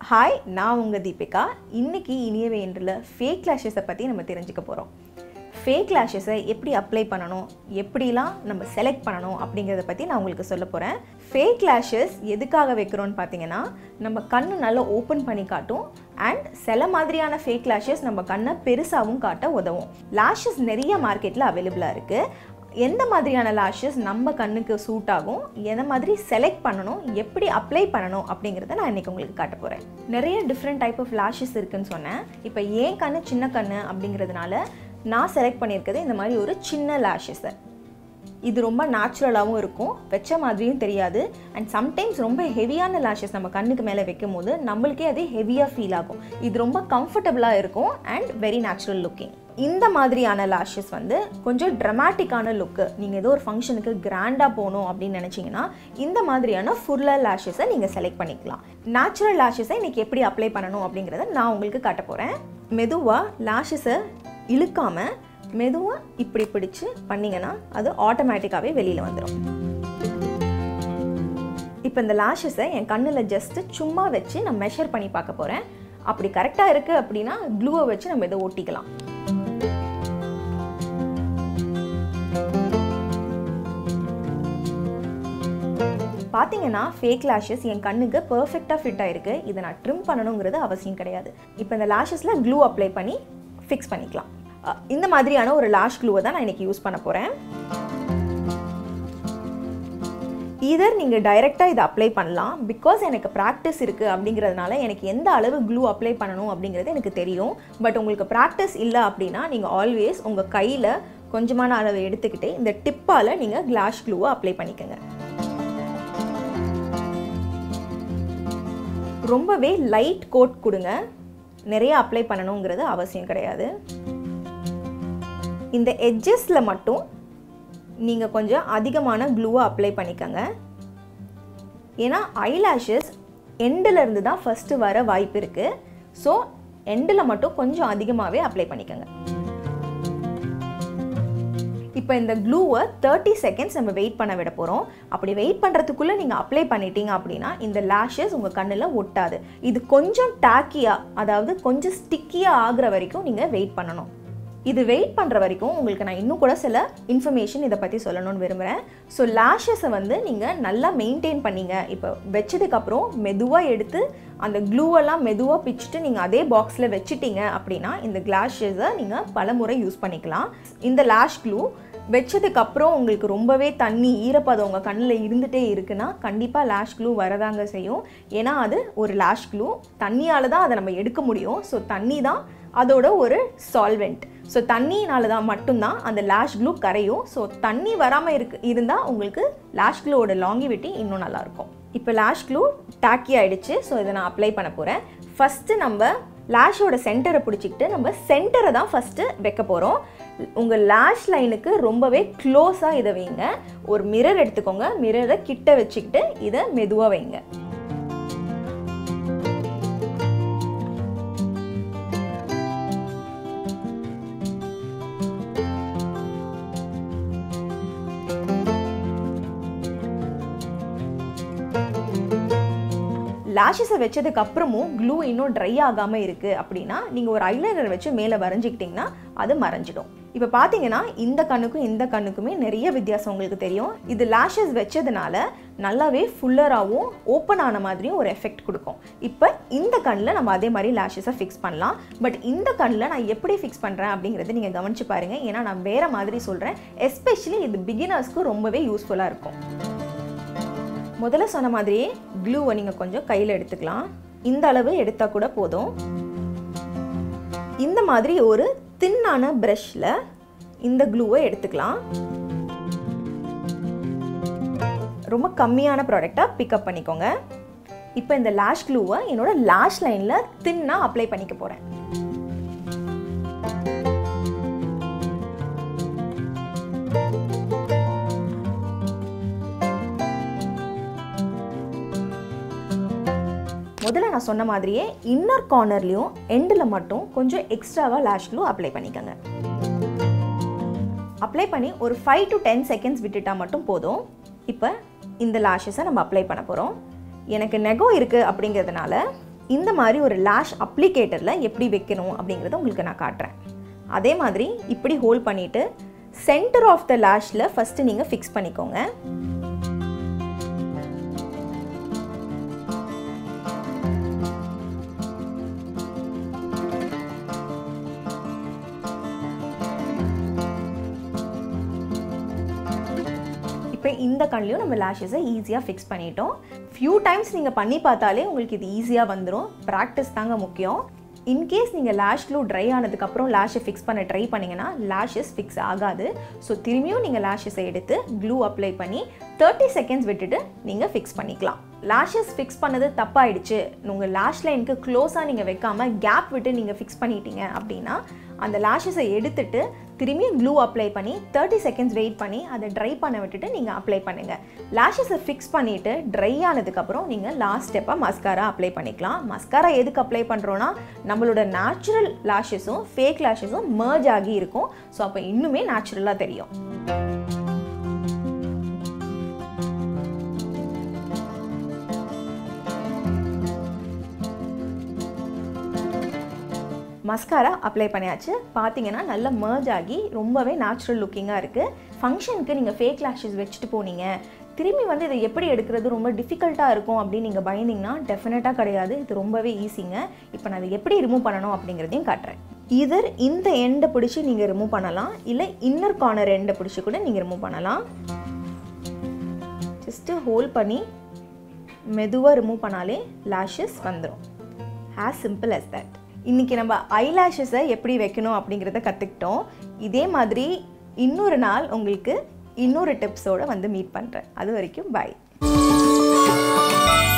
hi நான் உங்கள் தீபிகா இன்னைக்கு இனியவே என்றில் ஃபேக் லேஷஸை பற்றி நம்ம தெரிஞ்சுக்க போகிறோம் ஃபேக் லேஷஸை எப்படி அப்ளை பண்ணணும் எப்படிலாம் நம்ம செலக்ட் பண்ணணும் அப்படிங்கிறத பற்றி நான் உங்களுக்கு சொல்ல போகிறேன் ஃபேக் லேஷஸ் எதுக்காக வைக்கிறோன்னு பார்த்தீங்கன்னா நம்ம கண்ணு நல்லா ஓப்பன் பண்ணி காட்டும் அண்ட் சில மாதிரியான ஃபேக் லேஷஸ் நம்ம கண்ணை பெருசாகவும் காட்ட உதவும் லேஷஸ் நிறைய மார்க்கெட்டில் அவைலபிளாக இருக்குது எந்த மாதிரியான லாஷஸ் நம்ம கண்ணுக்கு சூட் ஆகும் எந்த மாதிரி செலக்ட் பண்ணணும் எப்படி அப்ளை பண்ணணும் அப்படிங்கிறத நான் இன்றைக்கி உங்களுக்கு காட்ட போகிறேன் நிறைய டிஃப்ரெண்ட் டைப் ஆஃப் லாஷஸ் இருக்குன்னு சொன்னேன் இப்போ ஏன் கண்ணு சின்ன கண்ணு அப்படிங்கிறதுனால நான் செலக்ட் பண்ணியிருக்கிறது இந்த மாதிரி ஒரு சின்ன லாஷஸை இது ரொம்ப நேச்சுரலாகவும் இருக்கும் வச்ச மாதிரியும் தெரியாது அண்ட் சம்டைம்ஸ் ரொம்ப ஹெவியான லாஷஸ் நம்ம கண்ணுக்கு மேலே வைக்கும் போது நம்மளுக்கே அது ஹெவியாக ஃபீல் ஆகும் இது ரொம்ப கம்ஃபர்டபுளாக இருக்கும் அண்ட் வெரி நேச்சுரல் லுக்கிங் இந்த மாதிரியான லாஷஸ் வந்து கொஞ்சம் ட்ரமாட்டிக்கான லுக்கு நீங்கள் ஏதோ ஒரு ஃபங்க்ஷனுக்கு கிராண்டாக போகணும் அப்படின்னு நினச்சிங்கன்னா இந்த மாதிரியான ஃபுல்லர் லாஷஸை நீங்கள் செலக்ட் பண்ணிக்கலாம் நேச்சுரல் லாஷஸை இன்றைக்கி எப்படி அப்ளை பண்ணணும் அப்படிங்கிறத நான் உங்களுக்கு காட்ட போகிறேன் மெதுவாக லாஷஸை இழுக்காமல் மெதுவாக இப்படி பிடிச்சு பண்ணிங்கன்னா அது ஆட்டோமேட்டிக்காகவே வெளியில் வந்துடும் இப்போ இந்த லாஷஸை என் கண்ணில் ஜஸ்ட்டு சும்மா வச்சு நான் மெஷர் பண்ணி பார்க்க போகிறேன் அப்படி கரெக்டாக இருக்குது அப்படின்னா க்ளூவை வச்சு நம்ம இதை ஒட்டிக்கலாம் பார்த்தீங்கன்னா ஃபேக் லேஷஸ் என் கண்ணுக்கு பர்ஃபெக்டாக ஃபிட் ஆயிருக்கு இதை நான் ட்ரிம் பண்ணணுங்கிறது அவசியம் கிடையாது இப்போ இந்த லேஷஸில் க்ளூ அப்ளை பண்ணி ஃபிக்ஸ் பண்ணிக்கலாம் அஹ் இந்த மாதிரியான ஒரு லாஷ் க்ளூவை தான் நான் இன்றைக்கி யூஸ் பண்ண போகிறேன் இதர் நீங்கள் டைரெக்டாக இதை அப்ளை பண்ணலாம் பிகாஸ் எனக்கு ப்ராக்டிஸ் இருக்குது அப்படிங்கிறதுனால எனக்கு எந்த அளவு க்ளூ அப்ளை பண்ணணும் அப்படிங்கிறது எனக்கு தெரியும் பட் உங்களுக்கு ப்ராக்டிஸ் இல்லை அப்படின்னா நீங்கள் ஆல்வேஸ் உங்கள் கையில் கொஞ்சமான அளவு எடுத்துக்கிட்டு இந்த டிப்பால் நீங்கள் கிளாஷ் க்ளூவை அப்ளை பண்ணிக்கோங்க ரொம்பவே லைட் கோட் கொடுங்க நிறைய அப்ளை பண்ணணுங்கிறது அவசியம் கிடையாது இந்த எட்ஜஸில் மட்டும் நீங்கள் கொஞ்சம் அதிகமான க்ளூவை அப்ளை பண்ணிக்கோங்க ஏன்னா ஐலாஷஸ் எண்டில் இருந்து தான் ஃபஸ்ட்டு வர வாய்ப்பு இருக்குது ஸோ எண்டில் மட்டும் கொஞ்சம் அதிகமாகவே அப்ளை பண்ணிக்கோங்க இப்போ இந்த க்ளூவை தேர்ட்டி செகண்ட்ஸ் நம்ம வெயிட் பண்ண விட போகிறோம் அப்படி வெயிட் பண்ணுறதுக்குள்ளே நீங்கள் அப்ளை பண்ணிட்டீங்க அப்படின்னா இந்த லேஷஸ் உங்கள் கண்ணில் ஒட்டாது இது கொஞ்சம் டாக்கியாக அதாவது கொஞ்சம் ஸ்டிக்கியாக ஆகிற வரைக்கும் நீங்கள் வெயிட் பண்ணணும் இது வெயிட் பண்ணுற வரைக்கும் உங்களுக்கு நான் இன்னும் கூட சில இன்ஃபர்மேஷன் இதை பற்றி சொல்லணும்னு விரும்புகிறேன் ஸோ லேஷஸை வந்து நீங்கள் நல்லா மெயின்டைன் பண்ணீங்க இப்போ வச்சதுக்கப்புறம் மெதுவாக எடுத்து அந்த க்ளூவெல்லாம் மெதுவாக பிச்சுட்டு நீங்கள் அதே பாக்ஸில் வச்சுட்டீங்க அப்படின்னா இந்த கிளாஷஸை நீங்கள் பல முறை யூஸ் பண்ணிக்கலாம் இந்த லேஷ் க்ளூ வச்சதுக்கப்புறம் உங்களுக்கு ரொம்பவே தண்ணி ஈரப்பதம் உங்கள் கண்ணில் இருந்துகிட்டே இருக்குன்னா கண்டிப்பாக லேஷ் க்ளூ வரதாங்க செய்யும் ஏன்னா அது ஒரு லேஷ் க்ளூ தண்ணியால் தான் அதை நம்ம எடுக்க முடியும் ஸோ தண்ணி தான் அதோட ஒரு சால்வெண்ட் ஸோ தண்ணியினால தான் மட்டும்தான் அந்த லேஷ் க்ளூ கரையும் ஸோ தண்ணி வராமல் இருக்கு இருந்தால் உங்களுக்கு லேஷ் க்ளூவோட லாங்கிவிட்டி இன்னும் நல்லாயிருக்கும் இப்போ லேஷ் க்ளூ டாக்கி ஆயிடுச்சு ஸோ இதை நான் அப்ளை பண்ண போகிறேன் ஃபஸ்ட்டு நம்ம லேஷோட சென்டரை பிடிச்சிக்கிட்டு நம்ம சென்டரை தான் ஃபஸ்ட்டு வைக்க போகிறோம் உங்கள் லேஷ் லைனுக்கு ரொம்பவே க்ளோஸாக இதை வைங்க ஒரு மிரர் எடுத்துக்கோங்க மிரரை கிட்ட வச்சுக்கிட்டு இதை மெதுவாக வைங்க லேஷஸை வச்சதுக்கு அப்புறமும் க்ளூ இன்னும் ட்ரை ஆகாமல் இருக்குது அப்படின்னா நீங்கள் ஒரு ஐலைனர் வச்சு மேலே வரைஞ்சிக்கிட்டிங்கன்னா அது மறைஞ்சிடும் இப்போ பார்த்தீங்கன்னா இந்த கண்ணுக்கும் இந்த கண்ணுக்குமே நிறைய வித்தியாசம் உங்களுக்கு தெரியும் இது லேஷஸ் வச்சதுனால நல்லாவே ஃபுல்லராகவும் ஓப்பன் ஆன மாதிரியும் ஒரு எஃபெக்ட் கொடுக்கும் இப்போ இந்த கண்ணில் நம்ம அதே மாதிரி லேஷஸை ஃபிக்ஸ் பண்ணலாம் பட் இந்த கண்ணில் நான் எப்படி ஃபிக்ஸ் பண்ணுறேன் அப்படிங்கிறத நீங்கள் கவனிச்சு பாருங்கள் ஏன்னா நான் வேறு மாதிரி சொல்கிறேன் எஸ்பெஷலி இது பிகினர்ஸ்க்கு ரொம்பவே யூஸ்ஃபுல்லாக இருக்கும் முதல்ல சொன்ன மாதிரியே க்ளூவை நீங்கள் கொஞ்சம் கையில் எடுத்துக்கலாம் இந்த அளவு எடுத்தால் கூட போதும் இந்த மாதிரி ஒரு தின்னான ப்ரஷில் இந்த க்ளூவை எடுத்துக்கலாம் ரொம்ப கம்மியான ப்ராடக்டாக பிக்கப் பண்ணிக்கோங்க இப்போ இந்த லேஷ் க்ளூவை என்னோட லேஷ் லைனில் தின்னாக அப்ளை பண்ணிக்க போகிறேன் முதல்ல நான் சொன்ன மாதிரியே இன்னர் கார்னர்லேயும் எண்டில் மட்டும் கொஞ்சம் எக்ஸ்ட்ராவாக லேஷ் க்ளூ அப்ளை பண்ணிக்கோங்க அப்ளை பண்ணி ஒரு ஃபைவ் டு டென் செகண்ட்ஸ் விட்டுட்டா மட்டும் போதும் இப்போ இந்த லேஷஸை நம்ம அப்ளை பண்ண போகிறோம் எனக்கு நெகோ இருக்குது அப்படிங்கிறதுனால இந்த மாதிரி ஒரு லேஷ் அப்ளிகேட்டரில் எப்படி வைக்கணும் அப்படிங்கிறத உங்களுக்கு நான் காட்டுறேன் அதே மாதிரி இப்படி ஹோல்ட் பண்ணிவிட்டு சென்டர் ஆஃப் த லேஷில் ஃபஸ்ட்டு நீங்கள் ஃபிக்ஸ் பண்ணிக்கோங்க இப்போ இந்த கண்ணிலையும் நம்ம லேஷஸை ஈஸியாக ஃபிக்ஸ் பண்ணிட்டோம் ஃபியூ டைம்ஸ் நீங்கள் பண்ணி பார்த்தாலே உங்களுக்கு இது ஈஸியாக வந்துடும் ப்ராக்டிஸ் தாங்க முக்கியம் இன்கேஸ் நீங்கள் லேஷ் க்ளூ ட்ரை ஆனதுக்கப்புறம் லேஷை ஃபிக்ஸ் பண்ண ட்ரை பண்ணிங்கன்னா லேஷஸ் ஃபிக்ஸ் ஆகாது ஸோ திரும்பியும் நீங்கள் லேஷஸை எடுத்து க்ளூ அப்ளை பண்ணி தேர்ட்டி செகண்ட்ஸ் விட்டுட்டு நீங்கள் ஃபிக்ஸ் பண்ணிக்கலாம் லேஷஸ் ஃபிக்ஸ் பண்ணது தப்பாயிடுச்சு உங்கள் லேஷ் லைனுக்கு க்ளோஸாக நீங்கள் வைக்காமல் கேப் விட்டு நீங்கள் ஃபிக்ஸ் பண்ணிட்டீங்க அப்படின்னா அந்த லேஷஸை எடுத்துட்டு திரும்பியும் க்ளூ அப்ளை பண்ணி தேர்ட்டி செகண்ட்ஸ் வெயிட் பண்ணி அதை ட்ரை பண்ண விட்டுட்டு நீங்கள் அப்ளை பண்ணுங்கள் லேஷஸை ஃபிக்ஸ் பண்ணிவிட்டு ட்ரை ஆனதுக்கப்புறம் நீங்கள் லாஸ்ட் ஸ்டெப்பாக மஸ்காரா அப்ளை பண்ணிக்கலாம் மஸ்காரா எதுக்கு அப்ளை பண்ணுறோன்னா நம்மளோட நேச்சுரல் லேஷஸும் ஃபேக் லேஷஸும் மர்ஜ் ஆகி இருக்கும் ஸோ அப்போ இன்னுமே நேச்சுரலாக தெரியும் மஸ்காரா அப்ளை பண்ணியாச்சு பார்த்தீங்கன்னா நல்ல மர்ஜ் ஆகி ரொம்பவே நேச்சுரல் லுக்கிங்காக இருக்குது ஃபங்க்ஷனுக்கு நீங்கள் ஃபேக் லேஷஸ் வச்சுட்டு போனீங்க திரும்பி வந்து இதை எப்படி எடுக்கிறது ரொம்ப டிஃபிகல்ட்டாக இருக்கும் அப்படின்னு நீங்கள் பயந்தீங்கன்னா டெஃபினட்டாக கிடையாது இது ரொம்பவே ஈஸிங்க இப்போ நான் அதை எப்படி ரிமூவ் பண்ணணும் அப்படிங்கிறதையும் காட்டுறேன் இதர் இந்த எண்டை பிடிச்சி நீங்கள் ரிமூவ் பண்ணலாம் இல்லை இன்னர் கார்னர் எண்டை பிடிச்சி கூட நீங்கள் ரிமூவ் பண்ணலாம் ஜஸ்ட்டு ஹோல்ட் பண்ணி மெதுவாக ரிமூவ் பண்ணாலே லேஷஸ் வந்துடும் ஆஸ் சிம்பிள் as தட் இன்றைக்கி நம்ம ஐலாஷஸை எப்படி வைக்கணும் அப்படிங்கிறத கற்றுக்கிட்டோம் இதே மாதிரி இன்னொரு நாள் உங்களுக்கு இன்னொரு டிப்ஸோடு வந்து மீட் பண்ணுறேன் அது வரைக்கும் பாய்